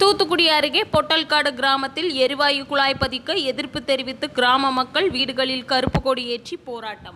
தூத்துக்குடி அருகே பொட்டல்காடு கிராமத்தில் எரிவாயு குழாய் பதிக்க எதிர்ப்பு தெரிவித்து கிராம மக்கள் வீடுகளில் கருப்பு கொடி ஏற்றி போராட்டம்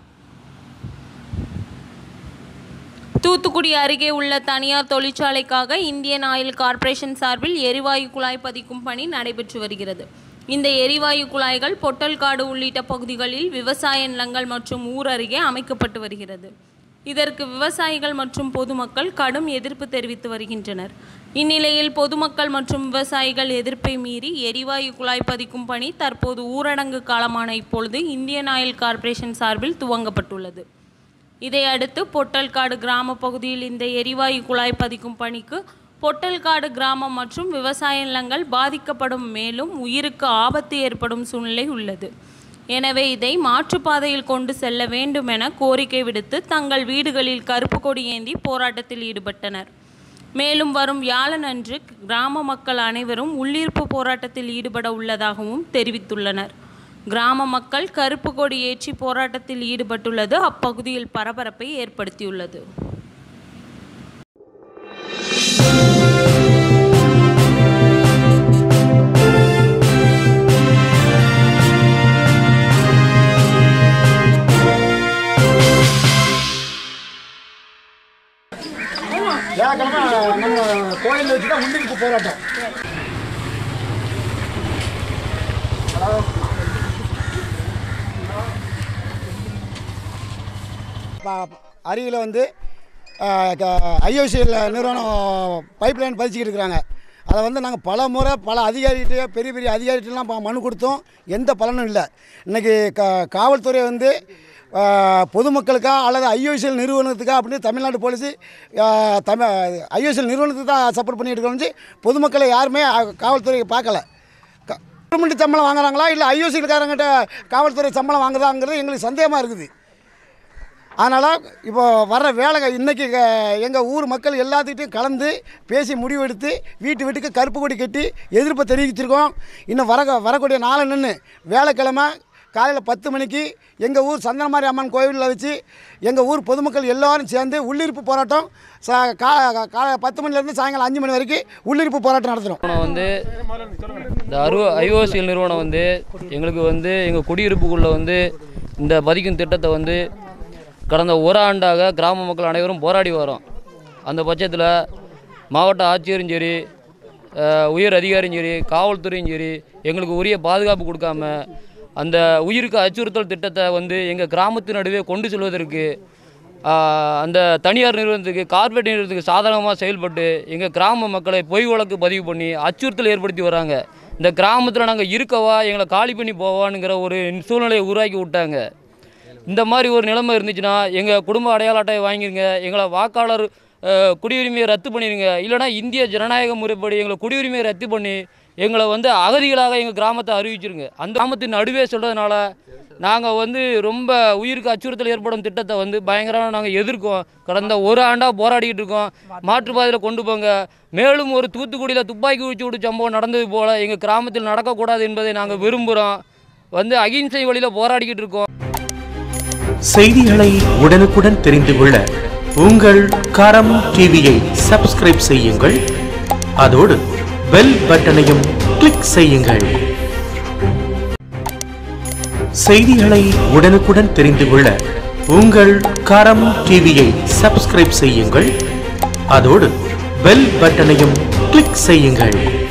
தூத்துக்குடி அருகே உள்ள தனியார் தொழிற்சாலைக்காக இந்தியன் ஆயில் கார்ப்பரேஷன் சார்பில் எரிவாயு குழாய் பதிக்கும் பணி நடைபெற்று வருகிறது இந்த எரிவாயு குழாய்கள் பொட்டல்காடு உள்ளிட்ட பகுதிகளில் விவசாய நிலங்கள் மற்றும் ஊர் அருகே அமைக்கப்பட்டு வருகிறது இதற்கு விவசாயிகள் மற்றும் பொதுமக்கள் கடும் எதிர்ப்பு தெரிவித்து வருகின்றனர் இந்நிலையில் பொதுமக்கள் மற்றும் விவசாயிகள் எதிர்ப்பை மீறி எரிவாயு குழாய் பதிக்கும் பணி தற்போது ஊரடங்கு காலமான இப்பொழுது இந்தியன் ஆயில் கார்ப்பரேஷன் சார்பில் துவங்கப்பட்டுள்ளது இதையடுத்து பொட்டல்காடு கிராம பகுதியில் இந்த எரிவாயு குழாய் பதிக்கும் பணிக்கு பொட்டல்காடு கிராமம் மற்றும் விவசாய நிலங்கள் பாதிக்கப்படும் மேலும் உயிருக்கு ஆபத்து ஏற்படும் சூழ்நிலை உள்ளது எனவே இதை மாற்றுப்பாதையில் கொண்டு செல்ல வேண்டும் என கோரிக்கை விடுத்து தங்கள் வீடுகளில் கருப்பு கொடி ஏந்தி போராட்டத்தில் ஈடுபட்டனர் மேலும் வரும் வியாழனன்று கிராம மக்கள் அனைவரும் உள்ளிருப்பு போராட்டத்தில் ஈடுபட உள்ளதாகவும் தெரிவித்துள்ளனர் கிராம மக்கள் கருப்பு கொடி ஏற்றி போராட்டத்தில் ஈடுபட்டுள்ளது அப்பகுதியில் பரபரப்பை ஏற்படுத்தியுள்ளது வியாழக்கிழமை நம்ம கோயிலில் வச்சு தான் உள்ளிருப்பு போராட்டம் அருகில் வந்து ஐஓசிஎல் நிறுவனம் பைப் லைன் பதிச்சுக்கிட்டு இருக்கிறாங்க அதை வந்து நாங்கள் பல முறை பல அதிகாரிகிட்ட பெரிய பெரிய அதிகாரிகிட்டலாம் ப- மனு கொடுத்தோம் எந்த பலனும் இல்லை இன்றைக்கி க காவல்துறை வந்து ஆஹ், பொதுமக்களுக்கா அல்லது ஐஓசிஎல் நிறுவனத்துக்கா அப்படின்னு தமிழ்நாடு போலீஸு ஆஹ், தமிழ் ஐஓசிஎல் நிறுவனத்துக்கு தான் சப்போர்ட் பண்ணிட்டு இருக்கோம் பொதுமக்களை யாருமே அஹ், காவல்துறை பார்க்கல க- கவர்மெண்ட் சம்பளம் வாங்குறாங்களா இல்லை ஐஓசிஎல்காரங்கிட்ட காவல்துறை சம்பளம் வாங்குதாங்கிறது எங்களுக்கு சந்தேகமாக இருக்குது அதனால் இப்போ வர்ற வேலை இன்றைக்கி எங்கள் ஊர் மக்கள் எல்லாத்துக்கிட்டையும் கலந்து பேசி முடிவெடுத்து வீட்டு வீட்டுக்கு கருப்பு கொடி கட்டி எதிர்ப்பை தெரிவிச்சிருக்கோம் இன்னும் வர வரக்கூடிய நாளை நின்று வேலைக்கிழமை காலையில் பத்து மணிக்கு எங்கள் ஊர் சந்தனமாரி அம்மன் கோவிலில் வச்சு எங்கள் ஊர் பொதுமக்கள் எல்லாரும் சேர்ந்து உள்ளிருப்பு போராட்டம் சா கா காலை பத்து மணிலேருந்து சாயங்காலம் அஞ்சு மணி வரைக்கும் உள்ளிருப்பு போராட்டம் நடத்துகிறோம் நிறுவனம் வந்து இந்த அரு ஐஓசிஎல் நிறுவனம் வந்து எங்களுக்கு வந்து எங்கள் குடியிருப்புக்குள்ளே வந்து இந்த பதிக்கும் திட்டத்தை வந்து கடந்த ஒரு ஆண்டாக கிராம மக்கள் அனைவரும் போராடி வரோம் அந்த பட்சத்தில் மாவட்ட ஆட்சியரும் சரி அஹ், உயர் அதிகாரியும் சரி காவல்துறையும் சரி எங்களுக்கு உரிய பாதுகாப்பு கொடுக்காம அந்த உயிருக்கு அச்சுறுத்தல் திட்டத்தை வந்து எங்கள் கிராமத்து நடுவே கொண்டு செல்வதற்கு ஆஹ், அந்த தனியார் நிறுவனத்துக்கு கார்ப்பரேட் நிறுவனத்துக்கு சாதகமாக செயல்பட்டு எங்கள் கிராம மக்களை பொய் வழக்கு பதிவு பண்ணி அச்சுறுத்தல் ஏற்படுத்தி வராங்க இந்த கிராமத்தில் நாங்கள் இருக்கவா எங்களை காலி பண்ணி போவானுங்கிற ஒரு சூழ்நிலையை உருவாக்கி விட்டாங்க இந்த மாதிரி ஒரு நிலைமை இருந்துச்சுன்னா எங்கள் குடும்ப அடையாள அட்டையை வாங்கிருங்க எங்களை வாக்காளர் அஹ், குடியுரிமையை ரத்து பண்ணிடுங்க இல்லைனா இந்திய ஜனநாயக முறைப்படி எங்களை குடியுரிமையை ரத்து பண்ணி எங்களை வந்து அகதிகளாக எங்கள் கிராமத்தை அறிவிச்சிருங்க அந்த கிராமத்தின் நடுவே சொல்கிறதுனால நாங்கள் வந்து ரொம்ப உயிருக்கு அச்சுறுத்தல் ஏற்படும் திட்டத்தை வந்து பயங்கரமாக நாங்கள் எதிர்க்கோம் கடந்த ஒரு ஆண்டாக போராடிக்கிட்டு இருக்கோம் மாற்றுப்பாதையில் கொண்டு போங்க மேலும் ஒரு தூத்துக்குடியில் துப்பாக்கி ஊச்சி விட்டு சம்பவம் நடந்தது போல் எங்கள் கிராமத்தில் நடக்கக்கூடாது என்பதை நாங்கள் விரும்புகிறோம் வந்து அகிம்சை வழியில் போராடிக்கிட்டு இருக்கோம் செய்திகளை உடனுக்குடன் தெரிந்து கொள்ள உங்கள் கரம் டிவியை சப்ஸ்கிரைப் செய்யுங்கள் அதோடு பெல் பட்டனையும் கிளிக் செய்யுங்கள் செய்திகளை உடனுக்குடன் தெரிந்து கொள்ள உங்கள் கரம் டிவியை சப்ஸ்கிரைப் செய்யுங்கள் அதோடு பெல் பட்டனையும் கிளிக் செய்யுங்கள்